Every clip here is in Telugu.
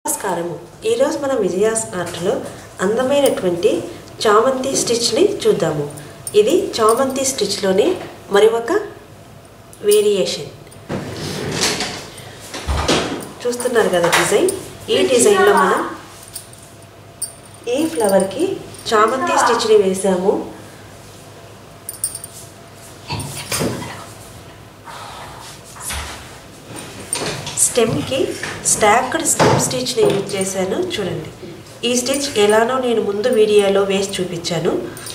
నమస్కారము ఈరోజు మనం విజయాస్ ఆర్ట్లో అందమైనటువంటి చామంతి స్టిచ్ని చూద్దాము ఇది చామంతి స్టిచ్లోని మరి ఒక వేరియేషన్ చూస్తున్నారు కదా డిజైన్ ఈ డిజైన్లో మనం ఈ ఫ్లవర్కి చామంతి స్టిచ్ని వేసాము స్టెమ్కి స్టాక్డ్ స్టెమ్ స్టిచ్ని యూజ్ చేశాను చూడండి ఈ స్టిచ్ ఎలానో నేను ముందు వీడియోలో వేసి చూపించాను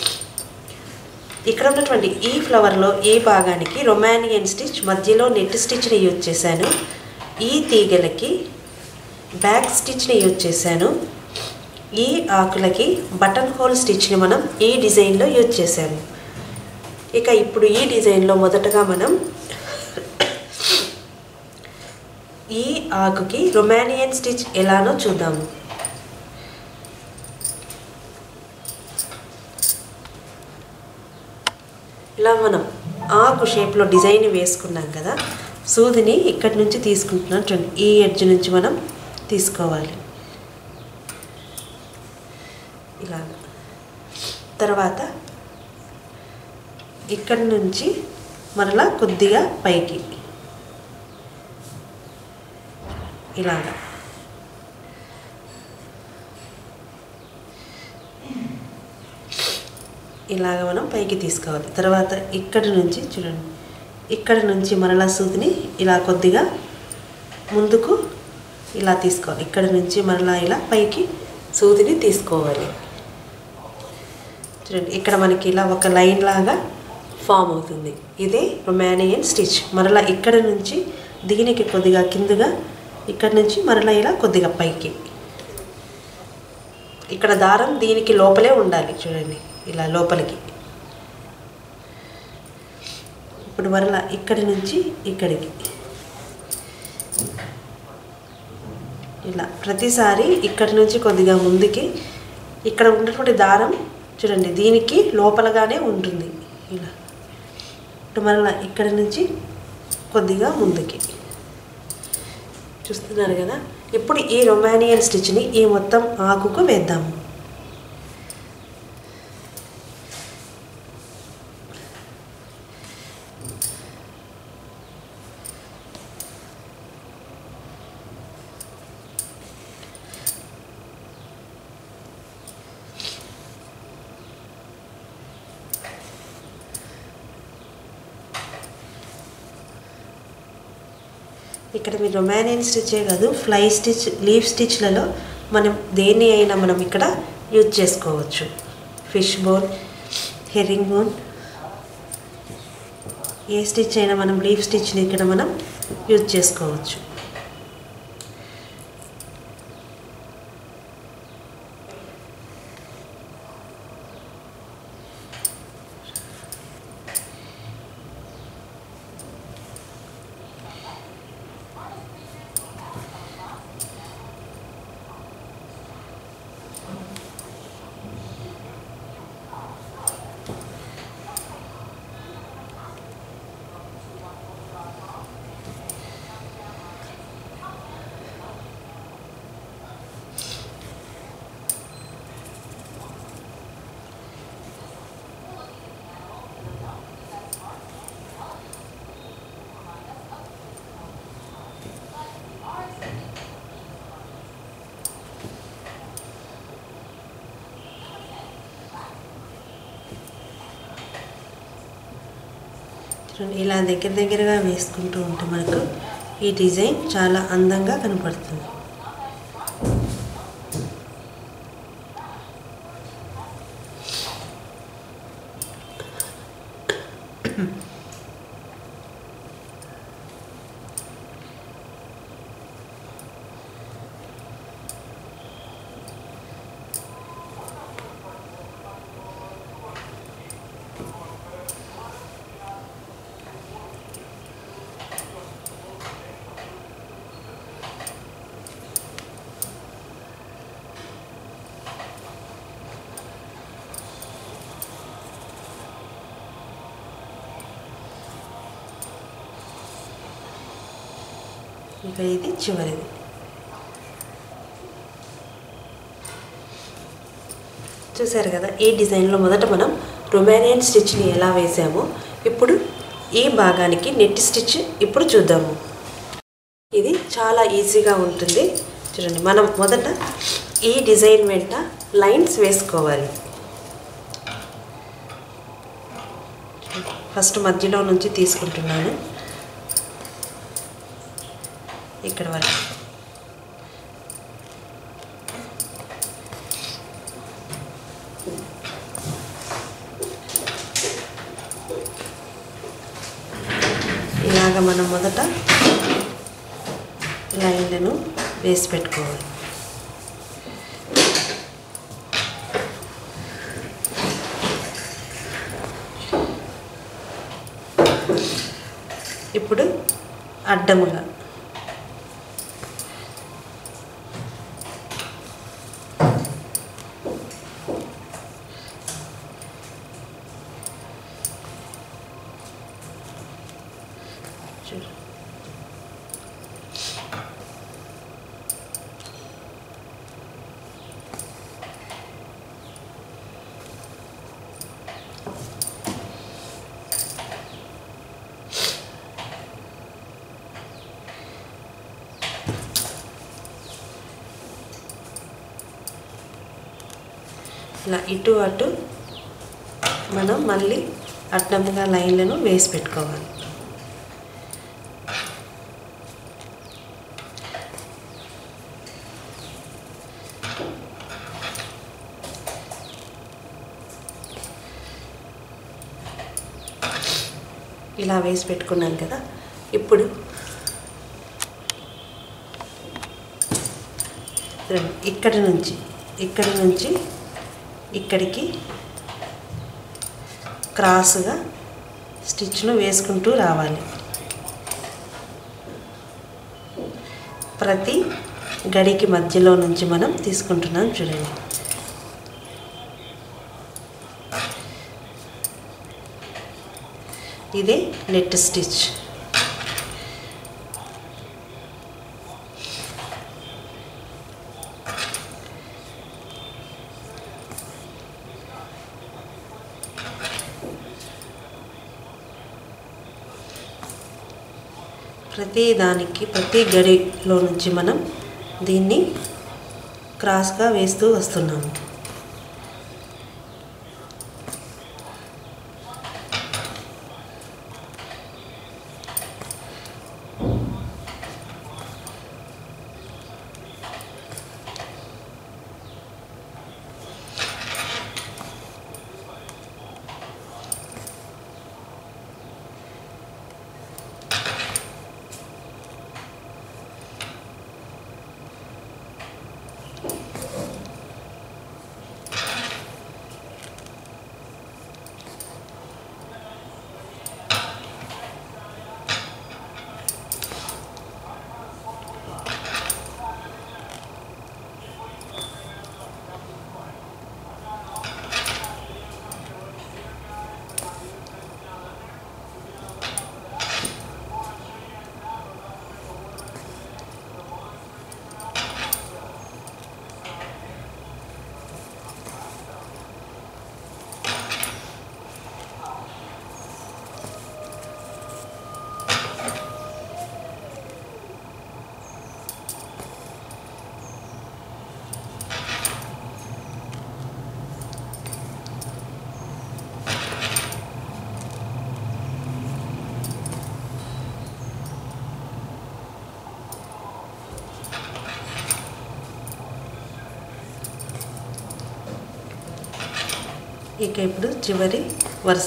ఇక్కడ ఉన్నటువంటి ఈ ఫ్లవర్లో ఈ భాగానికి రొమానియన్ స్టిచ్ మధ్యలో నెట్ స్టిచ్ని యూజ్ చేశాను ఈ తీగలకి బ్యాక్ స్టిచ్ని యూజ్ చేశాను ఈ ఆకులకి బటన్ హోల్ స్టిచ్ని మనం ఈ డిజైన్లో యూజ్ చేశాము ఇక ఇప్పుడు ఈ డిజైన్లో మొదటగా మనం ఈ ఆకుకి రొమానియన్ స్టిచ్ ఎలానో చూద్దాము ఇలా మనం ఆకు షేప్లో డిజైన్ వేసుకున్నాం కదా సూదిని ఇక్కడి నుంచి తీసుకుంటున్నాం చూడండి ఈ ఎడ్జ్ నుంచి మనం తీసుకోవాలి ఇలాగ తర్వాత ఇక్కడి నుంచి మరలా కొద్దిగా పైకి ఇలాగ ఇలాగ మనం పైకి తీసుకోవాలి తర్వాత ఇక్కడి నుంచి చూడండి ఇక్కడ నుంచి మరలా సూదిని ఇలా కొద్దిగా ముందుకు ఇలా తీసుకోవాలి ఇక్కడ నుంచి మరలా ఇలా పైకి సూదిని తీసుకోవాలి చూడండి ఇక్కడ మనకి ఇలా ఒక లైన్ లాగా ఫామ్ అవుతుంది ఇదే రొమానియన్ స్టిచ్ మరలా ఇక్కడ నుంచి దీనికి కొద్దిగా కిందగా ఇక్కడ నుంచి మరలా ఇలా కొద్దిగా పైకి ఇక్కడ దారం దీనికి లోపలే ఉండాలి చూడండి ఇలా లోపలికి ఇప్పుడు మరలా ఇక్కడి నుంచి ఇక్కడికి ఇలా ప్రతిసారి ఇక్కడి నుంచి కొద్దిగా ముందుకి ఇక్కడ ఉన్నటువంటి దారం చూడండి దీనికి లోపలగానే ఉంటుంది ఇలా ఇప్పుడు మరలా ఇక్కడి నుంచి కొద్దిగా ముందుకి చూస్తున్నారు కదా ఇప్పుడు ఈ రొమానియన్ స్టిచ్ని ఈ మొత్తం ఆకుకు వేద్దాము ఇక్కడ మీరు రొమానియన్ స్టిచ్చే కాదు ఫ్లై స్టిచ్ లీఫ్ స్టిచ్లలో మనం దేన్ని అయినా మనం ఇక్కడ యూజ్ చేసుకోవచ్చు ఫిష్ బోన్ హెరింగ్ బోన్ ఏ స్టిచ్ అయినా మనం లీఫ్ స్టిచ్ని ఇక్కడ మనం యూజ్ చేసుకోవచ్చు చూడండి ఇలా దగ్గర దగ్గరగా వేసుకుంటూ ఉంటే మనకు ఈ డిజైన్ చాలా అందంగా కనపడుతుంది ఇక ఇది చివరిది చూసారు కదా ఈ డిజైన్లో మొదట మనం రొమానియన్ స్టిచ్ని ఎలా వేసామో ఇప్పుడు ఈ భాగానికి నెట్ స్టిచ్ ఇప్పుడు చూద్దాము ఇది చాలా ఈజీగా ఉంటుంది చూడండి మనం మొదట ఈ డిజైన్ వెంట లైన్స్ వేసుకోవాలి ఫస్ట్ మధ్యలో నుంచి తీసుకుంటున్నాను ఇక్కడ వరకు ఇలాగ మనం మొదట లైన్లను వేసి పెట్టుకోవాలి ఇప్పుడు అడ్డముగా చూడు ఇలా ఇటు అటు మనం మళ్ళీ అడ్డముగా లైన్లను వేసి పెట్టుకోవాలి ఇలా వేసి పెట్టుకున్నాను కదా ఇప్పుడు రండి, ఇక్కడి నుంచి ఇక్కడి నుంచి ఇక్కడికి క్రాస్గా స్టిచ్ను వేసుకుంటూ రావాలి ప్రతి గడికి మధ్యలో నుంచి మనం తీసుకుంటున్నాం చూడండి ఇదే నెట్ స్టిచ్ ప్రతి దానికి ప్రతి గడిలో నుంచి మనం దీన్ని క్రాస్గా వేస్తూ వస్తున్నాము ఇక ఇప్పుడు చివరి వరుస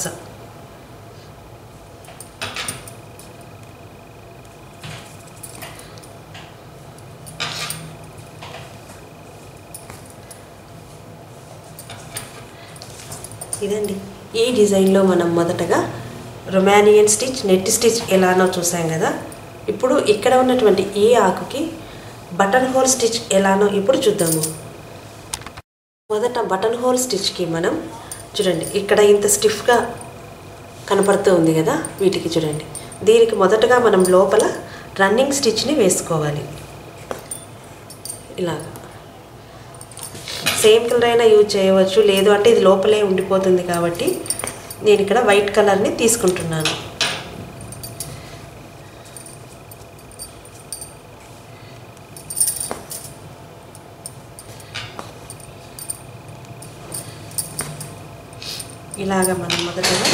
ఇదండి ఈ డిజైన్లో మనం మొదటగా రొమానియన్ స్టిచ్ నెట్ స్టిచ్ ఎలానో చూసాం కదా ఇప్పుడు ఇక్కడ ఉన్నటువంటి ఈ ఆకుకి బటన్ హోల్ స్టిచ్ ఎలానో ఇప్పుడు చూద్దాము మొదట బటన్ హోల్ స్టిచ్కి మనం చూడండి ఇక్కడ ఇంత స్టిఫ్గా కనపడుతూ ఉంది కదా వీటికి చూడండి దీనికి మొదటగా మనం లోపల రన్నింగ్ స్టిచ్ని వేసుకోవాలి ఇలాగా సేమ్ కలర్ అయినా యూజ్ చేయవచ్చు లేదు అంటే ఇది లోపలే ఉండిపోతుంది కాబట్టి నేను ఇక్కడ వైట్ కలర్ని తీసుకుంటున్నాను ఇలాగ మనం మొదటగా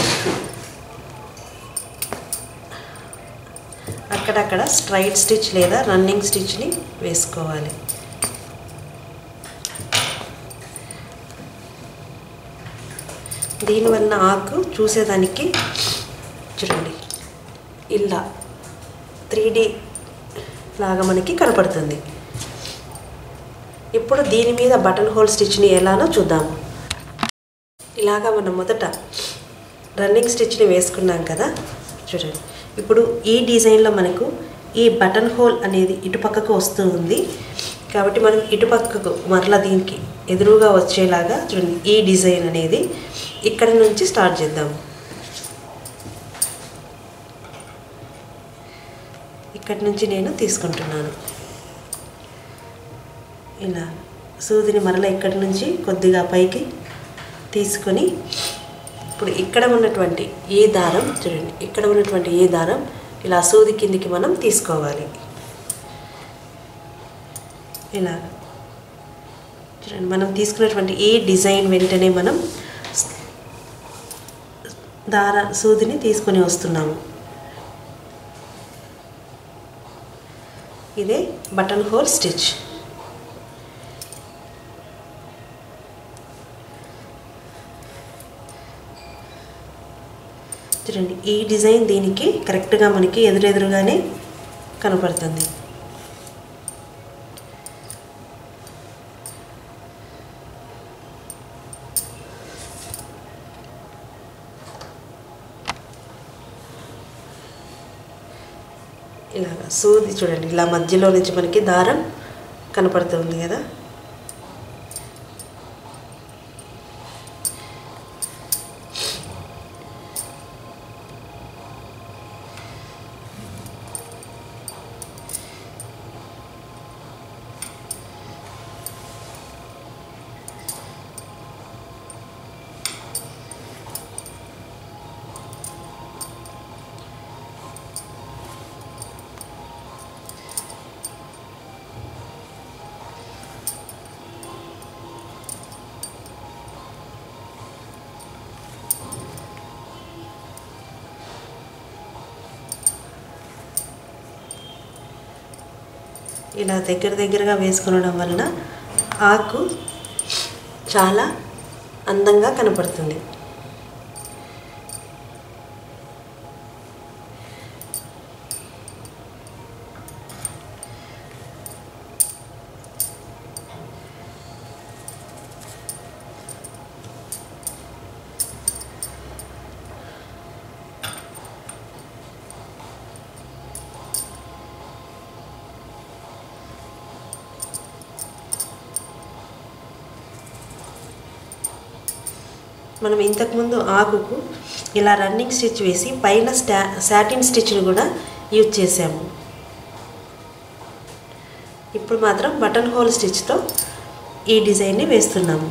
అక్కడక్కడ స్ట్రైట్ స్టిచ్ లేదా రన్నింగ్ స్టిచ్ని వేసుకోవాలి దీనివల్ల ఆకు చూసేదానికి చూడండి ఇలా త్రీ డి లాగా మనకి కనపడుతుంది ఇప్పుడు దీని మీద బటన్ హోల్ స్టిచ్ని ఎలానో చూద్దాము ఇలాగా మనం మొదట రన్నింగ్ స్టిచ్ని వేసుకున్నాం కదా చూడండి ఇప్పుడు ఈ డిజైన్లో మనకు ఈ బటన్ హోల్ అనేది ఇటుపక్కకు వస్తూ ఉంది కాబట్టి మనం ఇటుపక్కకు మరలా దీనికి ఎదురుగా వచ్చేలాగా చూడండి ఈ డిజైన్ అనేది ఇక్కడ నుంచి స్టార్ట్ చేద్దాం ఇక్కడి నుంచి నేను తీసుకుంటున్నాను ఇలా సూదిని మరలా ఇక్కడి నుంచి కొద్దిగా పైకి తీసుకొని ఇప్పుడు ఇక్కడ ఉన్నటువంటి ఏ దారం చూడండి ఇక్కడ ఉన్నటువంటి ఏ దారం ఇలా సూది కిందికి మనం తీసుకోవాలి ఇలా చూడండి మనం తీసుకున్నటువంటి ఏ డిజైన్ వెంటనే మనం దార సూదిని తీసుకొని వస్తున్నాము ఇదే బటన్ హోల్ స్టిచ్ చూడండి ఈ డిజైన్ దీనికి కరెక్ట్గా మనకి ఎదురెదురుగానే కనపడుతుంది ఇలాగా సూది చూడండి ఇలా మధ్యలో నుంచి మనకి దారం కనపడుతుంది కదా ఇలా దగ్గర దగ్గరగా వేసుకునడం వలన ఆకు చాలా అందంగా కనపడుతుంది మనం ఇంతకుముందు ఆకుకు ఇలా రన్నింగ్ స్టిచ్ వేసి పైన స్టా సాటిన్ స్టిచ్ని కూడా యూజ్ చేసాము ఇప్పుడు మాత్రం బటన్ హోల్ స్టిచ్తో ఈ డిజైన్ని వేస్తున్నాము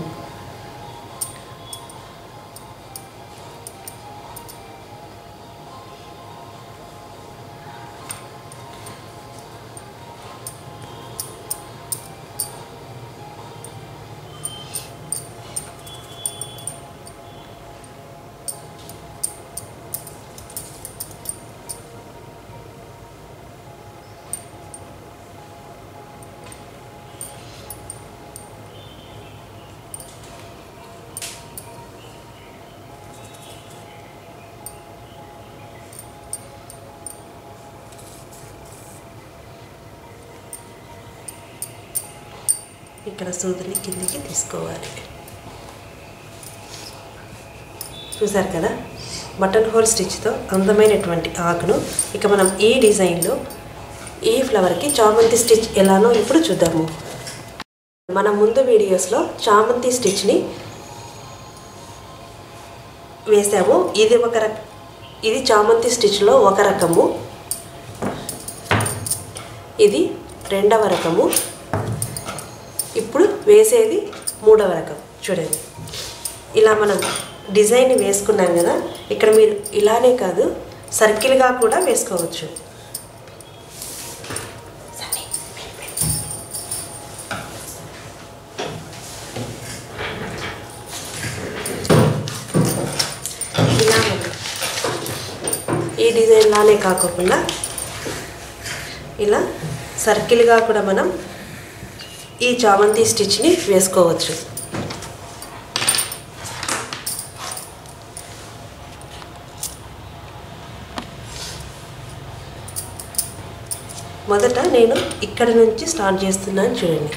ఇక్కడ సూదిని కిందికి తీసుకోవాలి చూసారు కదా బటన్ హోల్ స్టిచ్తో అందమైనటువంటి ఆకును ఇక మనం ఈ డిజైన్లో ఈ ఫ్లవర్కి చామంతి స్టిచ్ ఎలానో ఇప్పుడు చూద్దాము మన ముందు వీడియోస్లో చామంతి స్టిచ్ని వేసాము ఇది ఒక రక ఇది చామంతి స్టిచ్లో ఒక రకము ఇది రెండవ రకము ఇప్పుడు వేసేది మూడవ రకం చూడండి ఇలా మనం డిజైన్ వేసుకున్నాం కదా ఇక్కడ మీరు ఇలానే కాదు సర్కిల్గా కూడా వేసుకోవచ్చు ఇలా మనం ఈ డిజైన్ లానే కాకుండా ఇలా సర్కిల్గా కూడా మనం ఈ చామంతి స్టిచ్ని వేసుకోవచ్చు మొదట నేను ఇక్కడ నుంచి స్టార్ట్ చేస్తున్నాను చూడండి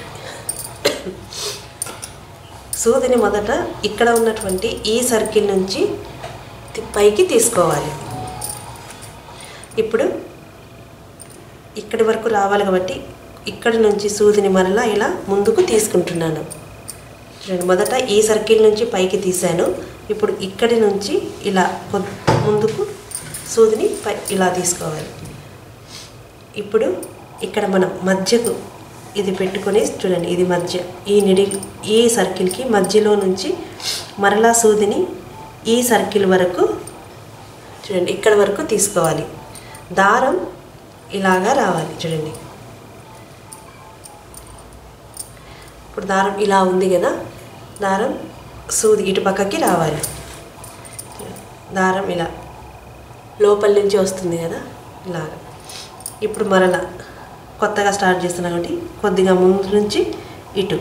సూదిని మొదట ఇక్కడ ఉన్నటువంటి ఈ సర్కిల్ నుంచి తి- పైకి తీసుకోవాలి ఇప్పుడు ఇక్కడి వరకు రావాలి కాబట్టి ఇక్కడి నుంచి సూదిని మరలా ఇలా ముందుకు తీసుకుంటున్నాను చూడండి మొదట ఈ సర్కిల్ నుంచి పైకి తీశాను ఇప్పుడు ఇక్కడి నుంచి ఇలా కొద్- ముందుకు సూదిని పై ఇలా తీసుకోవాలి ఇప్పుడు ఇక్కడ మనం మధ్యకు ఇది పెట్టుకొని చూడండి ఇది మధ్య ఈ నిడి ఈ సర్కిల్కి మధ్యలో నుంచి మరలా సూదిని ఈ సర్కిల్ వరకు చూడండి ఇక్కడ వరకు తీసుకోవాలి దారం ఇలాగా రావాలి చూడండి ఇప్పుడు దారం ఇలా ఉంది కదా దారం సూది ఇటు పక్కకి రావాలి దారం ఇలా లోపల నుంచి వస్తుంది కదా ఇలాగా ఇప్పుడు మరలా కొత్తగా స్టార్ట్ చేస్తున్నాం కాబట్టి కొద్దిగా ముందు నుంచి ఇటు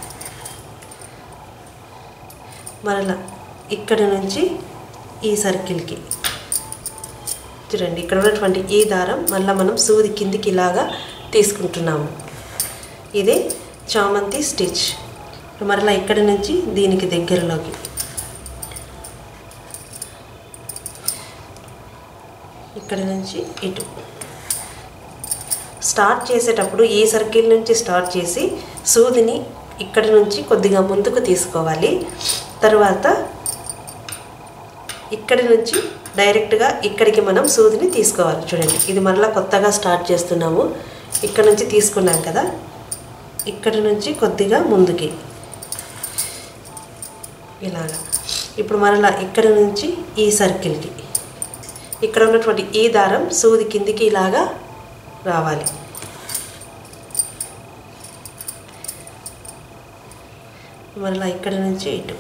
మరలా ఇక్కడ నుంచి ఈ సర్కిల్కి చూడండి ఇక్కడ ఉన్నటువంటి ఈ దారం మళ్ళీ మనం సూది కిందికి ఇలాగా తీసుకుంటున్నాము ఇదే చామంతి స్టిచ్ మరలా ఇక్కడ నుంచి దీనికి దగ్గరలోకి ఇక్కడ నుంచి ఇటు స్టార్ట్ చేసేటప్పుడు ఈ సర్కిల్ నుంచి స్టార్ట్ చేసి సూదిని ఇక్కడ నుంచి కొద్దిగా ముందుకు తీసుకోవాలి తర్వాత ఇక్కడి నుంచి డైరెక్ట్గా ఇక్కడికి మనం సూదిని తీసుకోవాలి చూడండి ఇది మరలా కొత్తగా స్టార్ట్ చేస్తున్నాము ఇక్కడ నుంచి తీసుకున్నాం కదా ఇక్కడి నుంచి కొద్దిగా ముందుకి ఇలాగా ఇప్పుడు మరలా ఇక్కడి నుంచి ఈ సర్కిల్కి ఇక్కడ ఉన్నటువంటి ఈ దారం సూది కిందికి ఇలాగా రావాలి మరలా ఇక్కడ నుంచి ఇటు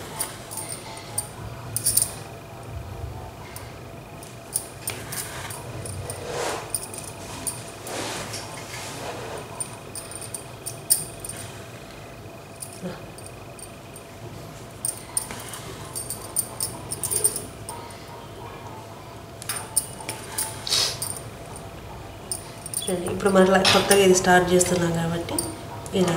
చూడండి ఇప్పుడు మరలా కొత్తగా ఇది స్టార్ట్ చేస్తున్నాం కాబట్టి ఇలా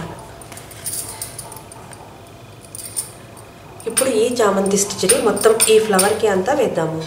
ఇప్పుడు ఈ చామంతి స్టిచ్ని మొత్తం ఈ ఫ్లవర్కి అంతా వేద్దాము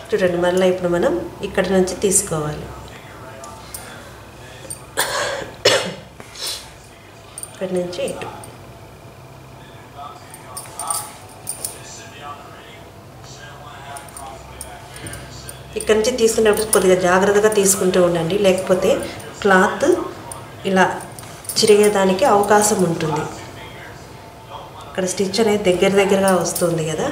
చూడండి మళ్ళీ ఇప్పుడు మనం ఇక్కడ నుంచి తీసుకోవాలి ఇక్కడ నుంచి ఇటు ఇక్కడ నుంచి తీసుకునేటప్పుడు కొద్దిగా జాగ్రత్తగా తీసుకుంటూ ఉండండి లేకపోతే క్లాత్ ఇలా చిరిగేదానికి అవకాశం ఉంటుంది ఇక్కడ స్టిచ్ అనేది దగ్గర దగ్గరగా వస్తుంది కదా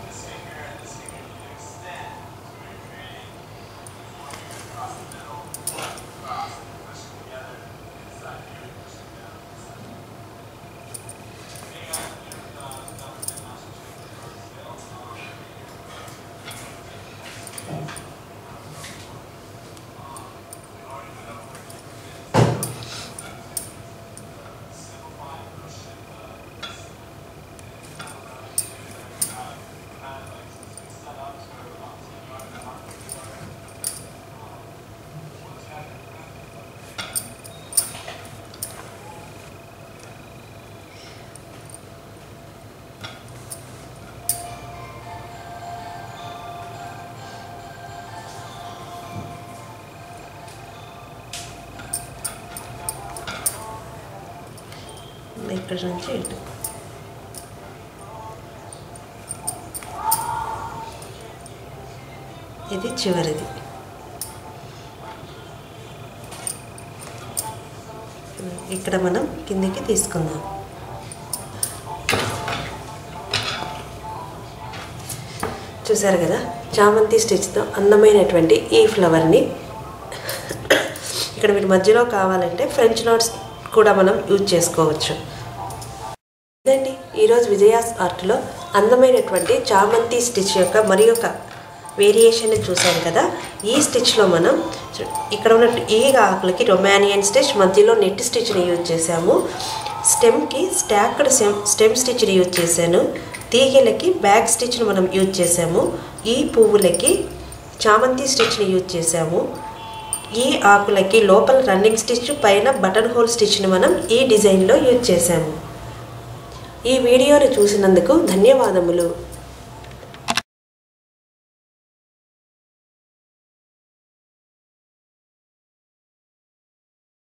ఇక్కడ నుంచి ఇటు ఇది చివరిది ఇక్కడ మనం కిందికి తీసుకుందాం చూసారు కదా చామంతి స్టిచ్తో అందమైనటువంటి ఈ ఫ్లవర్ని ఇక్కడ మీరు మధ్యలో కావాలంటే ఫ్రెంచ్ నాట్స్ కూడా మనం యూజ్ చేసుకోవచ్చు ఇదండి ఈరోజు విజయాస్ ఆర్ట్లో అందమైనటువంటి చామంతి స్టిచ్ యొక్క మరి ఒక వేరియేషన్ని చూసాం కదా ఈ స్టిచ్లో మనం చూ- ఇక్కడ ఉన్న ఈ ఆకులకి రొమానియన్ స్టిచ్ మధ్యలో నెట్ స్టిచ్ని యూజ్ చేసాము స్టెమ్కి స్టాక్డ్ స్టెమ్ స్టెమ్ స్టిచ్ని యూజ్ చేశాను తీగలకి బ్యాక్ స్టిచ్ని మనం యూజ్ చేసాము ఈ పువ్వులకి చామంతి స్టిచ్ని యూజ్ చేసాము ఈ ఆకులకి లోపల రన్నింగ్ స్టిచ్ పైన బటన్ హోల్ స్టిచ్ని మనం ఈ డిజైన్లో యూజ్ చేసాము ఈ వీడియోని చూసినందుకు ధన్యవాదములు